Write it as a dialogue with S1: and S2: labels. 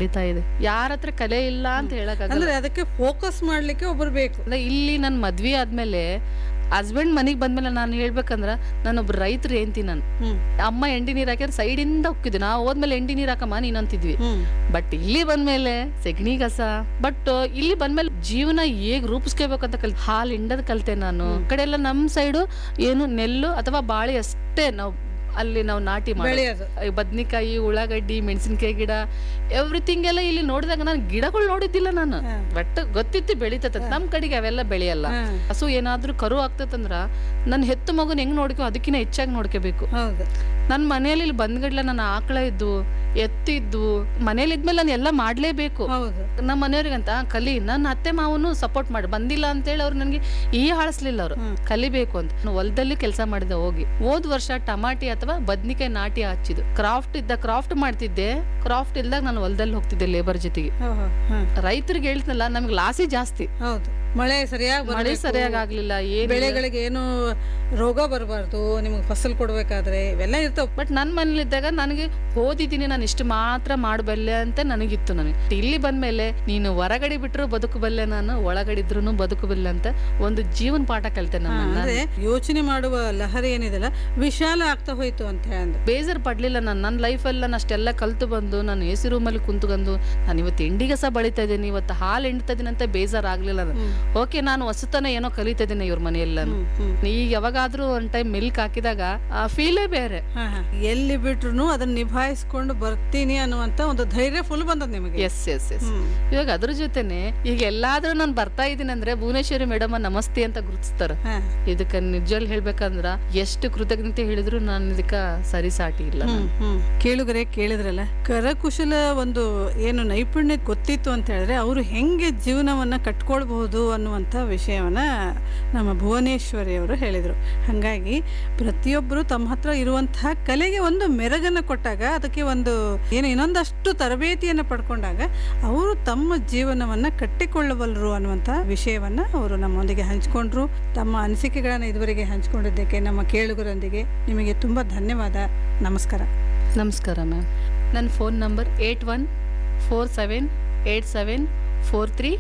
S1: ನಡೀತಾ ಇದೆ ಯಾರ ಹತ್ರ ಕಲೆ ಇಲ್ಲ ಅಂತ ಹೇಳಕ್ಕಾಗಲ್ಲ
S2: ಅಂದ್ರೆ ಅದಕ್ಕೆ ಫೋಕಸ್ ಮಾಡ್ಲಿಕ್ಕೆ ಒಬ್ರು ಬೇಕು
S1: ಅಂದ್ರೆ ಇಲ್ಲಿ ನನ್ನ ಮದ್ವೆ ಆದ್ಮೇಲೆ ಹಸ್ಬೆಂಡ್ ಮನೆಗೆ ಬಂದ್ಮೇಲೆ ನಾನು ಹೇಳ್ಬೇಕಂದ್ರ ನಾನೊಬ್ಬ ರೈತರು ಏಂತಿ ನಾನು
S2: ಹ್ಮ್
S1: ಅಮ್ಮ ಎಂಡಿ ನೀರ್ ಹಾಕಿದ್ರೆ ಸೈಡಿಂದ ಹೋಗ್ತಿದ್ವಿ ನಾವು ಹೋದ್ಮೇಲೆ ಎಂಡಿ ನೀರ್ ಹಾಕಮ್ಮ ನೀನ್ ಅಂತಿದ್ವಿ
S2: ಹ್ಮ್
S1: ಬಟ್ ಇಲ್ಲಿ ಬಂದ್ಮೇಲೆ ಸೆಗಣಿ ಕಸ ಬಟ್ ಇಲ್ಲಿ ಬಂದ್ಮೇಲೆ ಜೀವನ ಹೇಗ್ ರೂಪಿಸ್ಕೋಬೇಕಂತ ಕಲ್ ಹಾಲು ಹಿಂಡದ್ ಕಲ್ತೆ ನಾನು ಈ ಕಡೆ ಎಲ್ಲ ನಮ್ ಸೈಡು ಏನು ನೆಲ್ಲು ಅಥವಾ ಬಾಳೆ ಅಷ್ಟೇ ನಾವು ಅಲ್ಲಿ ನಾವು ನಾಟಿ ಮಾಡಿ
S2: ಬೆಳೆಯೋದು
S1: ಬದ್ನಿಕಾಯಿ ಉಳ್ಳಾಗಡ್ಡಿ ಮೆಣಸಿನ್ಕಾಯಿ ಗಿಡ ಎವ್ರಿಥಿಂಗ್ ಎಲ್ಲ ಇಲ್ಲಿ ನೋಡಿದಾಗ ನಾನು ಗಿಡಗಳು ನೋಡಿದ್ದಿಲ್ಲ ನಾನು
S2: ಹಾ.
S1: ಬಟ್ ಗೊತ್ತಿತ್ತು ಬೆಳಿತದ ನಮ್ ಕಡೆಗೆ ಅವೆಲ್ಲ ಬೆಳೆಯಲ್ಲ
S2: ಹಾ.
S1: ಹಸು ಏನಾದ್ರೂ ಕರು ಆಗ್ತದಂದ್ರ ನನ್ನ ಹೆತ್ತು ಮಗುನ ಹೆಂಗ್ ನೋಡ್ಕೋ ಅದಕ್ಕಿಂತ ಹೆಚ್ಚಾಗಿ ನೋಡ್ಕೋಬೇಕು
S2: ಹೌದು
S1: ನನ್ನ ಮನೆಯಲ್ಲಿ ಇಲ್ಲಿ ಬಂದ್ಗಡ್ಲ ನನ್ನ ಆಕಳ ಇದ್ದು ಎತ್ತಿದ್ದು ಮನೇಲಿ ಇದ್ಮೇಲೆ ನಾನು ಎಲ್ಲ ಮಾಡ್ಲೇಬೇಕು
S2: ಹೌದು
S1: ನಮ್ಮ ಮನೆಯವ್ರಿಗಂತ ಕಲಿ ನನ್ನ ಅತ್ತೆ ಮಾವನು ಸಪೋರ್ಟ್ ಮಾಡಿ ಬಂದಿಲ್ಲ ಅಂತೇಳಿ ಅವ್ರು ನನಗೆ ಈ ಹಾಳಿಸ್ಲಿಲ್ಲ ಅವ್ರು
S2: ಹ್ಮ್.
S1: ಕಲಿಬೇಕು ಅಂತ ನಾನು ಹೊಲದಲ್ಲಿ ಕೆಲಸ ಮಾಡಿದೆ ಹೋಗಿ ಹೋದ್ ವರ್ಷ ಟಮಾಟಿ ಅಥವಾ ಬದ್ನಿಕಾಯಿ ನಾಟಿ ಹಚ್ಚಿದ್ದು ಕ್ರಾಫ್ಟ್ ಇದ್ದ ಕ್ರಾಫ್ಟ್ ಮಾಡ್ತಿದ್ದೆ ಕ್ರಾಫ್ಟ್ ಇಲ್ದಾಗ ನಾನು ಹೊಲದಲ್ಲಿ ಹೋಗ್ತಿದ್ದೆ ಲೇಬರ್ ಜೊತೆಗೆ
S2: ಹೋ, ಹೋ, ಹ್ಮ್.
S1: ರೈತರಿಗೆ ಹೇಳ್ತನಲ್ಲ ನಮ್ಗೆ ಲಾಸಿ ಜಾಸ್ತಿ
S2: ಹೌದು ಮಳೆ ಸರಿಯಾಗಿ
S1: ಮಳೆ
S2: ಬರ್ಬೇಕು.
S1: ಸರಿಯಾಗಿ ಆಗ್ಲಿಲ್ಲ ಏನ್
S2: ಬೆಳೆಗಳಿಗೆ ಏನು ರೋಗ ಬರಬಾರ್ದು ನಿಮಗೆ ಫಸಲ್ ಕೊಡ್ಬೇಕಾದ್ರೆ ಇವೆಲ್ಲ ಇರ್ತಾವ
S1: ಬಟ್ ನನ್ನ ಮನೇಲಿದ್ದಾಗ ನನಗೆ ಓದಿದ್ದೀನಿ ನಾನು ಇಷ್ಟು ಮಾತ್ರ ಮಾಡಬಲ್ಲೆ ಅಂತ ನನಗಿತ್ತು ನನಗೆ ಇಲ್ಲಿ ಬಂದ್ಮೇಲೆ ನೀನು ಹೊರಗಡೆ ಬಿಟ್ರು ಬದುಕಬಲ್ಲೆ ನಾನು ಒಳಗಡಿದ್ರು ಬದುಕಬಲ್ಲೆ ಅಂತ ಒಂದು ಜೀವನ ಪಾಠ ಕಲಿತೆ ನಮ್ಮ
S2: ಅಂದ್ರೆ ಯೋಚನೆ ಮಾಡುವ ಲಹರಿ ಏನಿದೆಲ್ಲ ವಿಶಾಲ ಆಗ್ತಾ ಹೋಯ್ತು ಅಂತ ಹೇಳಿ
S1: ಬೇಜಾರ್ ಪಡ್ಲಿಲ್ಲ ನಾನು ನನ್ನ ಲೈಫಲ್ಲಿ ನಾನು ಅಷ್ಟೆಲ್ಲ ಕಲ್ತು ಬಂದು ನಾನು ಎ ಸಿ ರೂಮಲ್ಲಿ ಕುಂತ್ಕೊಂಡು ನಾನು ಇವತ್ತು ಎಂಡಿಗೆ ಸಹ ಬಳಿತಾ ಇದ್ದೀನಿ ಇವತ್ತು ಹಾಲು ಹಿಂಡ್ತಾ ಇದ್ದೀನಿ ಅಂತ ಬೇಜಾರ್ ಆಗ್ಲಿಲ್ಲ ನಾನು ಓಕೆ ನಾನು ಹೊಸತನ ಏನೋ ಕಲಿತಾ ಇದ್ದೀನಿ ಇವ್ರ ಮನೆಯಲ್ಲಿ ನಾನು ಈಗ ಯಾವಾಗಾದ್ರೂ ಒಂದ್ ಟೈಮ್ ಮಿಲ್ಕ್ ಹಾಕಿದಾಗ ಆ ಫೀಲೇ ಬೇರೆ
S2: ಎಲ್ಲಿ ಬಿಟ್ರು ಅದನ್ನ ನಿಭಾಯಿಸ್ಕೊಂಡು ಬರ್ತೀನಿ ಅನ್ನುವಂತ ಒಂದು ಧೈರ್ಯ ಫುಲ್ ಬಂದದ ನಿಮಗೆ
S1: ಎಸ್ ಎಸ್ ಎಸ್
S2: ಹ್ಮ್.
S1: ಇವಾಗ ಅದ್ರ ಜೊತೆನೆ ಈಗ ಎಲ್ಲಾದ್ರೂ ನಾನು ಬರ್ತಾ ಇದ್ದೀನಿ ಅಂದ್ರೆ ಭುವನೇಶ್ವರಿ ಮೇಡಮ್ ನಮಸ್ತೆ ಅಂತ ಗುರುತಿಸ್ತಾರ
S2: ಹಾ.
S1: ಇದಕ್ಕ ನಿಜವಾಗ್ಲೂ ಹೇಳ್ಬೇಕಂದ್ರ ಎಷ್ಟು ಕೃತಜ್ಞತೆ ಹೇಳಿದ್ರು ನಾನು ಇದಕ್ಕ ಸರಿ ಸಾಟಿ ಇಲ್ಲ
S2: ಹ್ಮ್, ಹ್ಮ್. ಕೇಳುಗರೆ ಕೇಳಿದ್ರಲ್ಲ ಕರಕುಶಲ ಒಂದು ಏನು ನೈಪುಣ್ಯ ಗೊತ್ತಿತ್ತು ಅಂತ ಹೇಳಿದ್ರೆ ಅವರು ಹೆಂಗೆ ಜೀವನವನ್ನ ಕಟ್ಕೊಳ್ಬಹುದು ಅನ್ನುವಂಥ ವಿಷಯವನ್ನ ನಮ್ಮ ಭುವನೇಶ್ವರಿ ಅವರು ಹೇಳಿದರು ಹಾಗಾಗಿ ಪ್ರತಿಯೊಬ್ಬರು ತಮ್ಮ ಹತ್ರ ಇರುವಂತಹ ಕಲೆಗೆ ಒಂದು ಮೆರಗನ್ನು ಕೊಟ್ಟಾಗ ಅದಕ್ಕೆ ಒಂದು ಏನು ಇನ್ನೊಂದಷ್ಟು ತರಬೇತಿಯನ್ನು ಪಡ್ಕೊಂಡಾಗ ಅವರು ತಮ್ಮ ಜೀವನವನ್ನ ಕಟ್ಟಿಕೊಳ್ಳಬಲ್ಲರು ಅನ್ನುವಂಥ ವಿಷಯವನ್ನ ಅವರು ನಮ್ಮೊಂದಿಗೆ ಹಂಚಿಕೊಂಡ್ರು ತಮ್ಮ ಅನಿಸಿಕೆಗಳನ್ನು ಇದುವರೆಗೆ ಹಂಚಿಕೊಂಡಿದ್ದಕ್ಕೆ ನಮ್ಮ ಕೇಳುಗರೊಂದಿಗೆ ನಿಮಗೆ ತುಂಬ ಧನ್ಯವಾದ ನಮಸ್ಕಾರ
S1: ನಮಸ್ಕಾರ ಮ್ಯಾಮ್ ನನ್ನ phone number eight one four seven eight seven four three